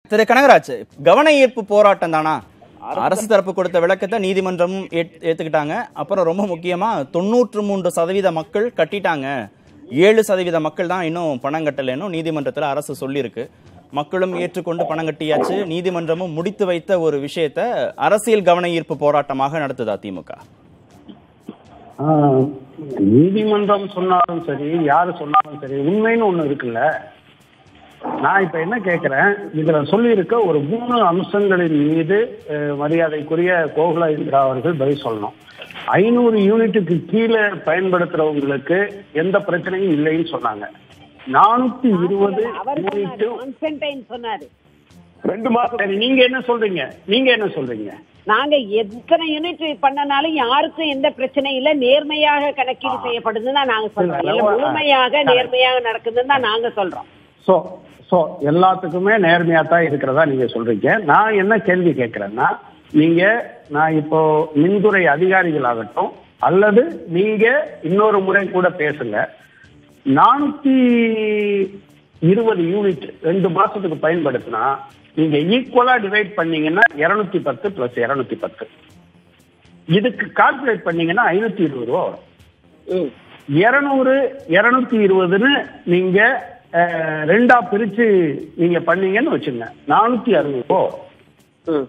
திரு கனகராஜ் கவன ஈர்ப்பு போராட்டம் தானா அரசு தரப்பு கொடுத்த விளக்கத்தை நீதிமன்றமும் ஏத்- ஏத்துக்கிட்டாங்க அப்புறம் ரொம்ப முக்கியமா தொண்ணூற்று மூன்று சதவீத மக்கள் கட்டிட்டாங்க ஏழு சதவீத மக்கள் தான் இன்னும் பணம் கட்டலைன்னு நீதிமன்றத்தில் அரசு சொல்லியிருக்கு மக்களும் ஏற்றுக்கொண்டு பணம் கட்டியாச்சு நீதிமன்றமும் முடித்து வைத்த ஒரு விஷயத்தை அரசியல் கவன ஈர்ப்பு போராட்டமாக நடத்துதா திமுக ஆஹ், நீதிமன்றம் சொன்னாலும் சரி யாரு சொன்னாலும் சரி உண்மைன்னு ஒண்ணு இருக்குல்ல நான் இப்ப என்ன கேக்குறேன் இதுல சொல்லியிருக்க ஒரு மூணு அம்சங்களின் மீது அஹ், மரியாதைக்குரிய கோகுலா இந்திரா அவர்கள் பதில் சொல்லணும் ஐநூறு யூனிட்டுக்கு கீழே பயன்படுத்துறவங்களுக்கு எந்த பிரச்சனையும் இல்லைன்னு சொன்னாங்க நானூத்தி இருபது அவர் யூனிட்டு சொன்னாரு கான்ஸ்டன்டைன் சொன்னாரு ரெண்டு மாசம் சரி நீங்க என்ன சொல்றீங்க நீங்க என்ன சொல்றீங்க நாங்க எத்தனை யூனிட் பண்ணனாலும் யாருக்கும் எந்த பிரச்சனையும் இல்ல நேர்மையாக கணக்கீடு செய்யப்படுதுன்னு தான் நாங்க சொல்றோம் இல்ல, இல்ல இல்ல, முழுமையாக correct. நேர்மையாக நடக்குதுன்னு தான் நாங்க சொல்றோம் சோ சோ எல்லாத்துக்குமே நேர்மையா தான் இருக்கிறதா நீங்க சொல்றீங்க நான் என்ன கேள்வி கேட்கிறேன்னா நீங்க நான் இப்போ மின்துறை அதிகாரிகளாகட்டும் அல்லது நீங்க இன்னொரு முறை கூட பேசுங்க நானூத்தி இருபது யூனிட் ரெண்டு மாசத்துக்கு பயன்படுத்தினா நீங்க ஈக்குவலா டிவைட் பண்ணீங்கன்னா இருநூத்தி பத்து பிளஸ் இருநூத்தி பத்து இதுக்கு கால்குலேட் பண்ணீங்கன்னா ஐநூத்தி இருபது ரூபா வரும் இருநூறு இருநூத்தி இருபதுன்னு நீங்க அஹ், ரெண்டா பிரிச்சு நீங்க பண்ணீங்கன்னு வச்சுங்க நானூத்தி அறுபது ரூபா வரும்.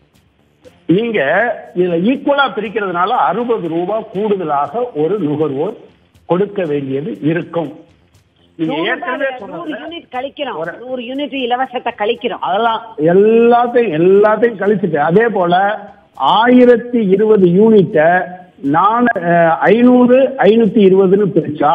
நீங்க இதுல ஈக்குவலா பிரிக்கிறதுனால அறுபது ரூபாய் கூடுதலாக ஒரு நுகர்வோர் கொடுக்க வேண்டியது இருக்கும் நீங்க நூறு ஏற்கனவே ரூபாய், நூறு சொன்னது யூனிட் கழிக்கிறோம் ஒரு- நூறு யூனிட் இலவசத்தை கழிக்கிறோம் அதெல்லாம் எல்லாத்தையும் எல்லாத்தையும் கழிச்சுட்டு அதே போல ஆயிரத்தி இருபது யூனிட்டை நான் ஐநூறு ஐநூத்தி இருபதுன்னு பிரிச்சா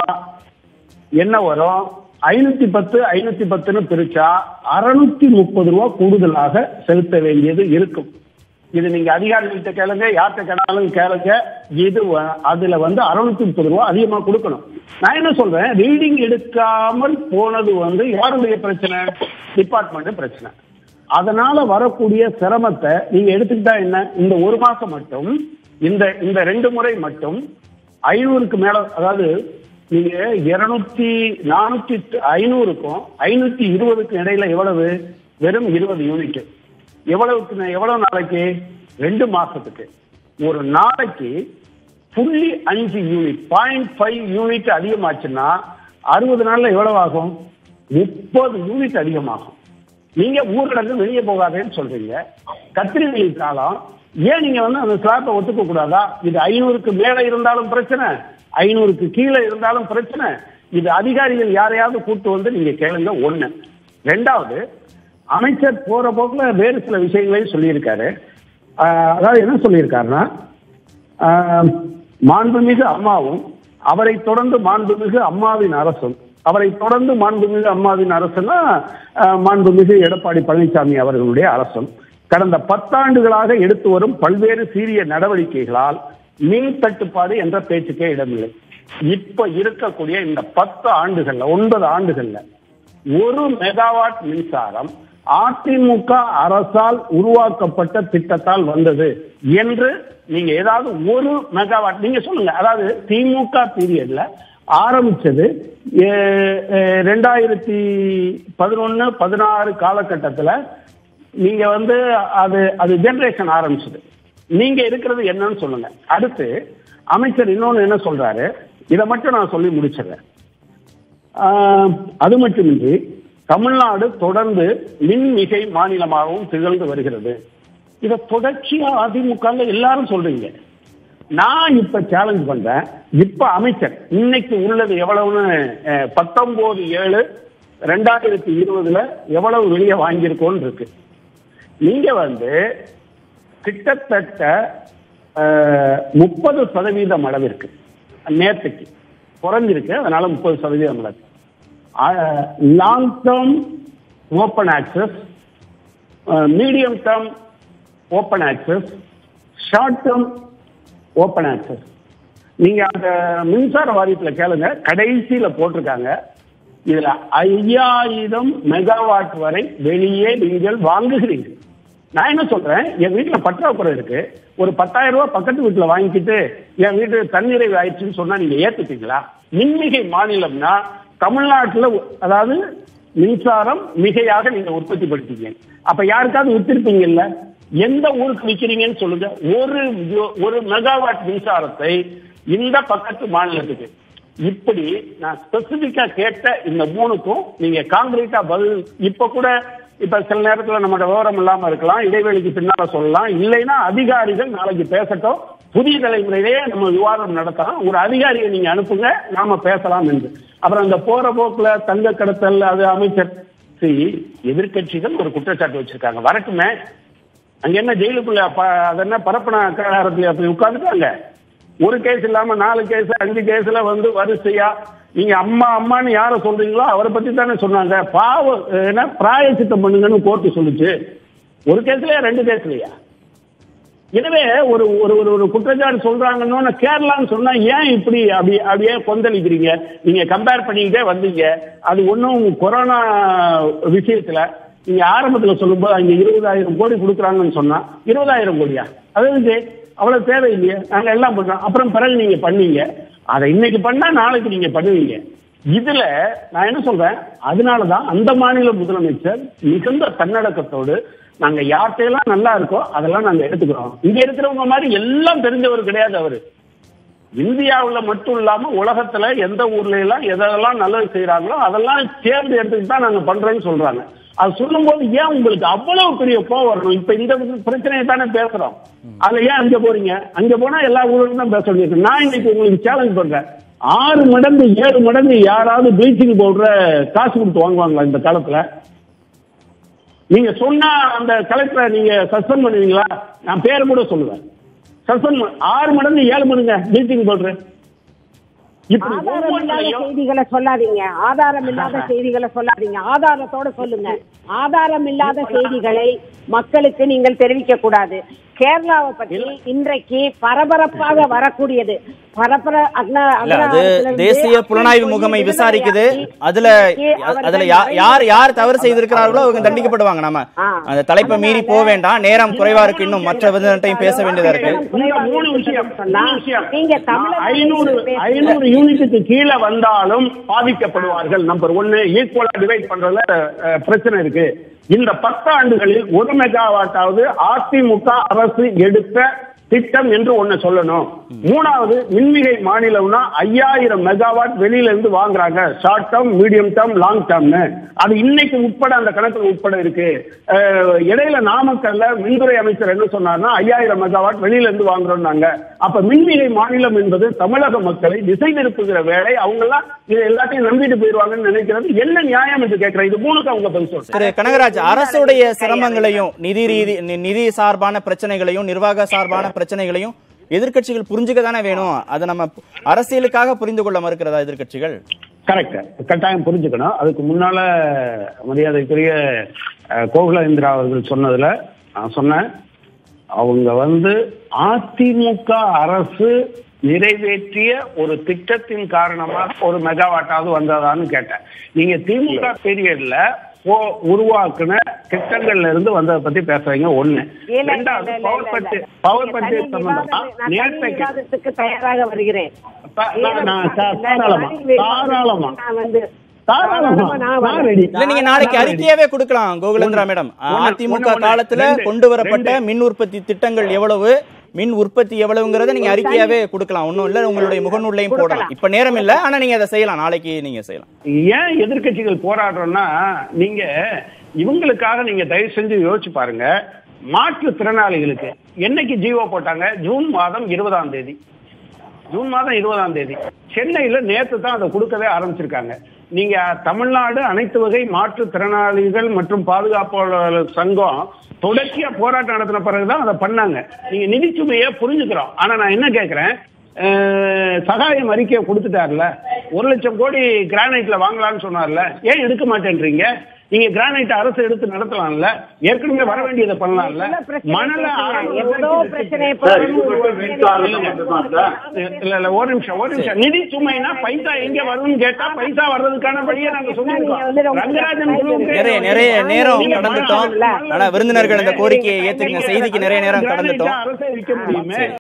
என்ன வரும் ஐநூத்தி பத்து ஐநூத்தி பத்துன்னு பிரிச்சா அறுநூத்தி முப்பது ரூபா கூடுதலாக செலுத்த வேண்டியது இருக்கும் இது நீங்க அதிகாரிகள்கிட்ட கேளுங்க யார்கிட்ட கேட்டாலும் கேளுங்க இது வ- அதுல வந்து அறுநூத்தி முப்பது ரூபா அதிகமா கொடுக்கணும் நான் என்ன சொல்றேன் ரீடிங் எடுக்காமல் போனது வந்து யாருடைய பிரச்சனை டிபார்ட்மெண்ட் பிரச்சனை அதனால வரக்கூடிய சிரமத்தை நீங்க எடுத்துக்கிட்டா என்ன இந்த ஒரு மாசம் மட்டும் இந்த இந்த ரெண்டு முறை மட்டும் ஐநூறுக்கு மேல அதாவது நீங்க இருநூத்தி நானூத்தி ஐநூறுக்கும் ஐநூத்தி இருபதுக்கும் இடையில எவ்வளவு வெறும் இருபது யூனிட் எவ்வளவுக்கு எவ்வளவு நாளைக்கு ரெண்டு மாசத்துக்கு ஒரு நாளைக்கு புள்ளி அஞ்சு யூனிட் பாயிண்ட் ஃபைவ் யூனிட் அதிகமாச்சுன்னா அறுபது நாள்ல எவ்வளவு ஆகும் முப்பது யூனிட் அதிகமாகும் நீங்க ஊரடங்கு வெளியே போகாதேன்னு சொல்றீங்க கத்திரி வெயில் காலம் ஏன் நீங்க வந்து அந்த ஸ்லாப்பை ஒத்துக்க கூடாதா இது ஐநூறுக்கு மேல இருந்தாலும் பிரச்சனை ஐநூறுக்கு கீழே இருந்தாலும் பிரச்சனை இது அதிகாரிகள் யாரையாவது கூட்டு வந்து நீங்க கேளுங்க ஒண்ணு ரெண்டாவது அமைச்சர் போற போக்குல வேறு சில விஷயங்களையும் சொல்லியிருக்காரு ஆஹ் அதாவது என்ன சொல்லியிருக்காருன்னா ஆஹ் மாண்புமிகு அம்மாவும் அவரை தொடர்ந்து மாண்புமிகு அம்மாவின் அரசும் அவரை தொடர்ந்து மாண்புமிகு அம்மாவின் அரசுனா ஆஹ் மாண்புமிகு எடப்பாடி பழனிசாமி அவர்களுடைய அரசும் கடந்த பத்தாண்டுகளாக எடுத்து வரும் பல்வேறு சீரிய நடவடிக்கைகளால் மின் தட்டுப்பாடு என்ற பேச்சுக்கே இடமில்லை இப்ப இருக்கக்கூடிய இந்த பத்து ஆண்டுகள்ல ஒன்பது ஆண்டுகள்ல ஒரு மெகாவாட் மின்சாரம் அதிமுக அரசால் உருவாக்கப்பட்ட திட்டத்தால் வந்தது என்று நீங்க ஏதாவது ஒரு மெகாவாட் நீங்க சொல்லுங்க அதாவது திமுக பீரியட்ல ஆரம்பிச்சது எ- எ- ரெண்டாயிரத்தி பதினொன்னு பதினாறு காலகட்டத்துல நீங்க வந்து அது அது ஜெனரேஷன் ஆரம்பிச்சது நீங்க இருக்கிறது என்னன்னு சொல்லுங்க அடுத்து அமைச்சர் இன்னொன்னு என்ன சொல்றாரு இதை மட்டும் நான் சொல்லி முடிச்சிடுறேன் ஆஹ், அது மட்டுமின்றி தமிழ்நாடு தொடர்ந்து மின்மிகை மாநிலமாகவும் திகழ்ந்து வருகிறது இத தொடர்ச்சியா அதிமுக ல எல்லாரும் சொல்றீங்க நான் இப்ப சேலஞ்ச் பண்றேன் இப்ப அமைச்சர் இன்னைக்கு உள்ளது எவ்வளவுன்னு அஹ், பத்தொன்பது ஏழு ரெண்டாயிரத்தி இருபதுல எவ்வளவு வெளியே வாங்கியிருக்கோன்னு இருக்கு நீங்க வந்து கிட்டத்தட்ட முப்பது சதவீதம் அளவிற்கு நேற்றுக்கு குறைஞ்சிருக்கு அதனால முப்பது சதவீதம் அளவு long term open access medium term open access short term open access நீங்க அந்த மின்சார வாரியத்துல கேளுங்க கடைசியில போட்டிருக்காங்க இதுல ஐயாயிரம் மெகாவாட் வரை வெளியே நீங்கள் வாங்குகிறீர்கள் நான் என்ன சொல்றேன் என் வீட்டுல பற்றாக்குறை இருக்கு ஒரு பத்தாயிரம் ரூபாய் பக்கத்து வீட்டுல வாங்கிக்கிட்டு என் வீட்டு தன்னிறைவு ஆயிடுச்சுன்னு சொன்னா நீங்க ஏத்துப்பீங்களா மின்மிகை மாநிலம்னா தமிழ்நாட்டுல அதாவது மின்சாரம் மிகையாக நீங்க உற்பத்தி படுத்தீங்க அப்ப யாருக்காவது வித்திருப்பீங்கல்ல எந்த ஊருக்கு விக்கிறீங்கன்னு சொல்லுங்க ஒரு ஒரு மெகாவாட் மின்சாரத்தை இந்த பக்கத்து மாநிலத்துக்கு இப்படி நான் ஸ்பெசிபிக்கா கேட்ட இந்த மூணுக்கும் நீங்க காங்கிரீட்டா பதில் இப்ப கூட இப்ப சில நேரத்துல நம்மளோட விவரம் இல்லாம இருக்கலாம் இடைவெளிக்கு பின்னால சொல்லலாம் இல்லைன்னா அதிகாரிகள் நாளைக்கு பேசட்டும் புதிய தலைமுறையிலேயே நம்ம விவாதம் நடத்தலாம் ஒரு அதிகாரியை நீங்க அனுப்புங்க நாம பேசலாம் என்று அப்புறம் அந்த போற போக்குல தங்க கடத்தல் அது அமைச்சர் சரி எதிர்க்கட்சிகள் ஒரு குற்றச்சாட்டு வச்சிருக்காங்க வரட்டுமே அங்க என்ன ஜெயிலுக்குள்ள ப- அது என்ன பரப்பன அக்ரஹாரத்துல அப்படி உட்கார்ந்துட்டாங்க ஒரு கேஸ் இல்லாம நாலு கேஸ் அஞ்சு கேஸ்ல வந்து வரிசையா நீங்க அம்மா அம்மான்னு யார சொல்றீங்களோ அவரை பத்தி தானே சொன்னாங்க பாவ என்ன பிராயச்சித்தம் பண்ணுங்கன்னு கோர்ட்டு சொல்லுச்சு ஒரு கேஸ்லயா ரெண்டு கேஸ்லயா எனவே ஒரு ஒரு ஒரு ஒரு குற்றச்சாட்டு சொல்றாங்கன்னு கேரளான்னு சொன்னா ஏன் இப்படி அப்படி அப்படியே கொந்தளிக்கிறீங்க நீங்க கம்பேர் பண்ணிக்கிட்டே வந்தீங்க அது ஒன்றும் கொரோனா விஷயத்துல நீங்க ஆரம்பத்துல சொல்லும்போது அங்க இருபதாயிரம் கோடி கொடுக்குறாங்கன்னு சொன்னா இருபதாயிரம் கோடியா அதாவது அவ்வளவு தேவையில்லையே நாங்க எல்லாம் பண்றோம் அப்புறம் பிறகு நீங்க பண்ணீங்க அதை இன்னைக்கு பண்ணா நாளைக்கு நீங்க பண்ணுவீங்க இதுல நான் என்ன சொல்றேன் அதனாலதான் அந்த மாநில முதலமைச்சர் மிகுந்த தன்னடக்கத்தோடு நாங்க யார்கிட்டயெல்லாம் நல்லா இருக்கோ அதெல்லாம் நாங்க எடுத்துக்கிறோம் இங்க இருக்கிறவங்க மாதிரி எல்லாம் தெரிஞ்சவர் கிடையாது அவரு இந்தியாவுல மட்டும் இல்லாம உலகத்துல எந்த ஊர்ல எல்லாம் எதெல்லாம் நல்லது செய்யறாங்களோ அதெல்லாம் சேர்ந்து எடுத்துக்கிட்டு தான் நாங்க பண்றேன்னு சொல்றாங்க அது சொல்லும்போது ஏன் உங்களுக்கு அவ்வளவு பெரிய கோவம் வரணும் இப்ப இந்த பிரச்சனையை தானே பேசுறோம் அதுல ஏன் அங்க போறீங்க அங்க போனா எல்லா ஊர்களும் தான் பேச வேண்டியிருக்கு நான் இன்னைக்கு உங்களுக்கு சேலஞ்ச் பண்றேன் ஆறு மடங்கு ஏழு மடங்கு யாராவது ப்ளீச்சிங் பவுடரை காசு கொடுத்து வாங்குவாங்களா இந்த காலத்துல நீங்க சொன்னா அந்த கலெக்டரை நீங்க சஸ்பெண்ட் பண்ணுவீங்களா நான் பேர் கூட சொல்லுவேன் சஸ்பெண்ட் ஆறு மடங்கு ஏழு மடங்கு ப்ளீச்சிங் பவுடர் இப்படி ஆதாரம் இல்லாத ஒவ்வொன்றையும் செய்திகளை சொல்லாதீங்க ஆதாரம் இல்லாத செய்திகளை சொல்லாதீங்க ஆதாரத்தோட சொல்லுங்க ஆதாரம் இல்லாத செய்திகளை மக்களுக்கு நீங்கள் தெரிவிக்க கூடாது கேரளாவை பற்றி இன்றைக்கு பரபரப்பாக வரக்கூடியது பரபர அக்ன- இல்ல அது அக்ரஹாரத்திலிருந்து தேசிய புலனாய்வு அப்பீல் முகமை சொல்லி விசாரிக்குது விடுதலையாக்கி, அதுல அவர்கள் அதுல யா- யார் யார் தவறு செய்திருக்கிறார்களோ அவங்க தண்டிக்கப்படுவாங்க நம்ம ஆ. அந்த தலைப்பை மீறி போக வேண்டாம் நேரம் குறைவா இருக்கு இன்னும் மற்ற விதத்தையும் பேச வேண்டியதா இருக்கு இந்த மூணு விஷயம் சொன்னா, மூணு விஷயம். நீங்க தமிழக ஐநூறு பேசுங்க. ஐநூறு யூனிட்டுக்கு கீழே வந்தாலும் பாதிக்கப்படுவார்கள் நம்பர் ஒன்னு ஈக்குவலா டிவைட் பண்றதுல அஹ், பிரச்சனை இருக்கு இந்த பத்தாண்டுகளில் ஒரு மெகாவாட்டாவது அதிமுக அரசு எடுத்த திட்டம் என்று ஒண்ணு சொல்லணும் மூணாவது மின்மிகை மாநிலம்னா ஐயாயிரம் மெகாவாட் வெளியில இருந்து வாங்குறாங்க short term medium term long டேர்ம்னு அது இன்னைக்கு உட்பட அந்த கணக்குல உட்பட இருக்கு அஹ், இடையில நாமக்கல்ல மின்துறை அமைச்சர் என்ன சொன்னார்னா ஐயாயிரம் மெகாவாட் வெளியில இருந்து வாங்குறோம்னாங்க அப்ப மின்மிகை மாநிலம் என்பது தமிழக மக்களை திசை திருப்புகிற வேலை அவங்க எல்லாம் இது எல்லாத்தையும் நம்பிட்டு போயிருவாங்கன்னு நினைக்கிறது என்ன நியாயம் என்று கேட்கிறேன் இது மூணுக்கு அவங்க பதில் சொல்றாங்க திரு கனகராஜ் அரசுடைய சிரமங்களையும் நிதி ரீதி நி- நிதி சார்பான பிரச்சனைகளையும் நிர்வாக சார்பான பிரச்சனைகளையும் எதிர்க்கட்சிகள் புரிஞ்சுக்க தானே வேணும் அதை நம்ம அரசியலுக்காக புரிந்து கொள்ள மறுக்கிறதா எதிர்க்கட்சிகள் கரெக்ட் கட்டாயம் புரிஞ்சுக்கணும் அதுக்கு முன்னால மரியாதைக்குரிய அஹ், கோகுலேந்திரா அவர்கள் சொன்னதுல நான் சொன்னேன் அவங்க வந்து அதிமுக அரசு நிறைவேற்றிய ஒரு திட்டத்தின் காரணமாக ஒரு மெகாவாட்டாவது வந்ததான்னு கேட்டேன் நீங்க திமுக பீரியட்ல போ- உருவாக்குன திட்டங்கள்ல இருந்து வந்ததை பத்தி பேசுறீங்க ஒண்ணு இல்ல, இல்ல, ரெண்டாவது இல்ல, இல்ல, பவர் இல்ல. பட்ஜெட் பவர் நீங்க பட்ஜெட் தனி சம்பந்தமா விவாதம் நான் தனி நேற்றைக்கு விவாதத்துக்கு தயாராக வருகிறேன் ப- நான் நான் தா- இந்த தாராளமா தனி விவாதத்துக்கு தாராளமா நான் வந்து தாராளமா நான் நான் வரேன். ரெடி இல்ல நீங்க நாளைக்கு அறிக்கையாவே கொடுக்கலாம் கோகுலேந்திரா மேடம் ஒண்ணு, அதிமுக ஒண்ணு, ஒண்ணு, காலத்துல ரெண்டு, கொண்டு வரப்பட்ட ரெண்டு. மின் உற்பத்தி திட்டங்கள் எவ்வளவு மின் உற்பத்தி எவ்வளவுங்கிறத நீங்க அறிக்கையாவே கொடுக்கலாம் ஒண்ணும் இல்ல உங்களுடைய முகநூல்லையும் போடலாம் கொடுக்கலாம். இப்ப நேரம் இல்ல ஆனா நீங்க அதை செய்யலாம் நாளைக்கு நீங்க செய்யலாம் ஏன் எதிர்க்கட்சிகள் போராடுறோம்னா நீங்க இவங்களுக்காக நீங்க தயவு செஞ்சு யோசிச்சு பாருங்க மாற்றுத்திறனாளிகளுக்கு என்னைக்கு ஜீவோ போட்டாங்க ஜூன் மாதம் இருபதாம் தேதி ஜூன் மாதம் இருபதாம் தேதி சென்னையில நேத்து தான் அதை கொடுக்கவே ஆரம்பிச்சிருக்காங்க நீங்க தமிழ்நாடு அனைத்து வகை மாற்றுத்திறனாளிகள் மற்றும் பாதுகாப்பாளர் சங்கம் தொடர்ச்சியா போராட்டம் நடத்தின பிறகுதான் அதை பண்ணாங்க நீங்க நிதிச்சுமையை புரிஞ்சுக்கிறோம் ஆனா நான் என்ன கேட்கிறேன் அஹ், சகாயம் அறிக்கையை கொடுத்துட்டார்ல ஒரு லட்சம் கோடி கிரானைட்ல வாங்கலாம்னு சொன்னார்ல ஏன் எடுக்க மாட்டேன்றீங்க நீங்க கிரானைட் அரசு எடுத்து நடத்தலாம்ல ஏற்கனவே வர வேண்டியதை பண்ணலாம்ல எவ்வளவு பிரச்சனை மணல பேசுறீங்க? எவ்வளோ பிரச்சனை சார், போகுது. இல்ல இல்ல ஒரு நிமிஷம் ஒரு நிமிஷம் நிதி சுமைனா பைசா எங்க வரும்னு கேட்டா பைசா வர்றதுக்கான வழியை நாங்க சொல்லிருக்கோம் ரங்கராஜன் குழுவுக்கு நிறைய நிறைய நேரம் நீங்க கடந்துட்டோம் மணல் ஆனா விருந்தினர்கள் இந்த கோரிக்கையை ஏத்துக்கிற செய்திக்கு நிறைய நேரம் கிரானைட்டை கடந்துட்டோம் அரசே விற்க முடியுமே